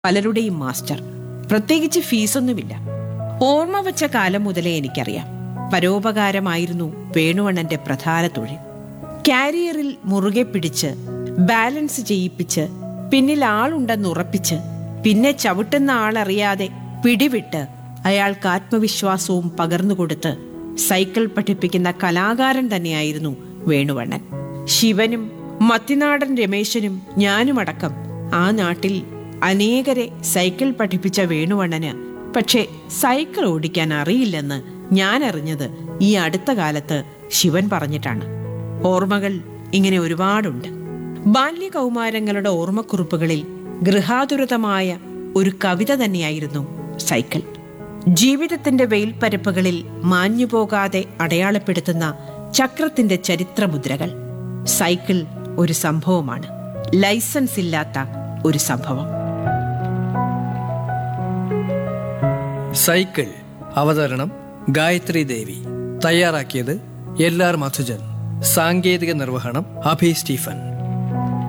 പലരുടെയും മാസ്റ്റർ പ്രത്യേകിച്ച് ഫീസൊന്നുമില്ല ഓർമ്മ വച്ച കാലം മുതലേ എനിക്കറിയാം പരോപകാരമായിരുന്നു വേണുവണ്ണന്റെ പ്രധാന തൊഴിൽ കാരിയറിൽ മുറുകെ പിടിച്ച് ബാലൻസ് ചെയ്യിപ്പിച്ച് പിന്നിൽ ആളുണ്ടെന്ന് ഉറപ്പിച്ച് പിന്നെ ചവിട്ടുന്ന ആളറിയാതെ പിടിവിട്ട് അയാൾക്ക് ആത്മവിശ്വാസവും പകർന്നുകൊടുത്ത് സൈക്കിൾ പഠിപ്പിക്കുന്ന കലാകാരൻ തന്നെയായിരുന്നു വേണുവണ്ണൻ ശിവനും മത്തിനാടൻ രമേശനും ഞാനുമടക്കം ആ നാട്ടിൽ അനേകരെ സൈക്കിൾ പഠിപ്പിച്ച വേണുവണ്ണന് പക്ഷേ സൈക്കിൾ ഓടിക്കാൻ അറിയില്ലെന്ന് ഞാൻ അറിഞ്ഞത് ഈ അടുത്ത കാലത്ത് ശിവൻ പറഞ്ഞിട്ടാണ് ഓർമ്മകൾ ഇങ്ങനെ ഒരുപാടുണ്ട് ബാല്യകൗമാരങ്ങളുടെ ഓർമ്മക്കുറിപ്പുകളിൽ ഗൃഹാതുരതമായ ഒരു കവിത തന്നെയായിരുന്നു സൈക്കിൾ ജീവിതത്തിന്റെ വെയിൽപ്പരപ്പുകളിൽ മാഞ്ഞുപോകാതെ അടയാളപ്പെടുത്തുന്ന ചക്രത്തിന്റെ ചരിത്രമുദ്രകൾ സൈക്കിൾ ഒരു സംഭവമാണ് ലൈസൻസ് ഇല്ലാത്ത ഒരു സംഭവം സൈക്കിൾ അവതരണം ഗായത്രി ദേവി തയ്യാറാക്കിയത് എൽ ആർ മധുജൻ സാങ്കേതിക നിർവഹണം അഭി സ്റ്റീഫൻ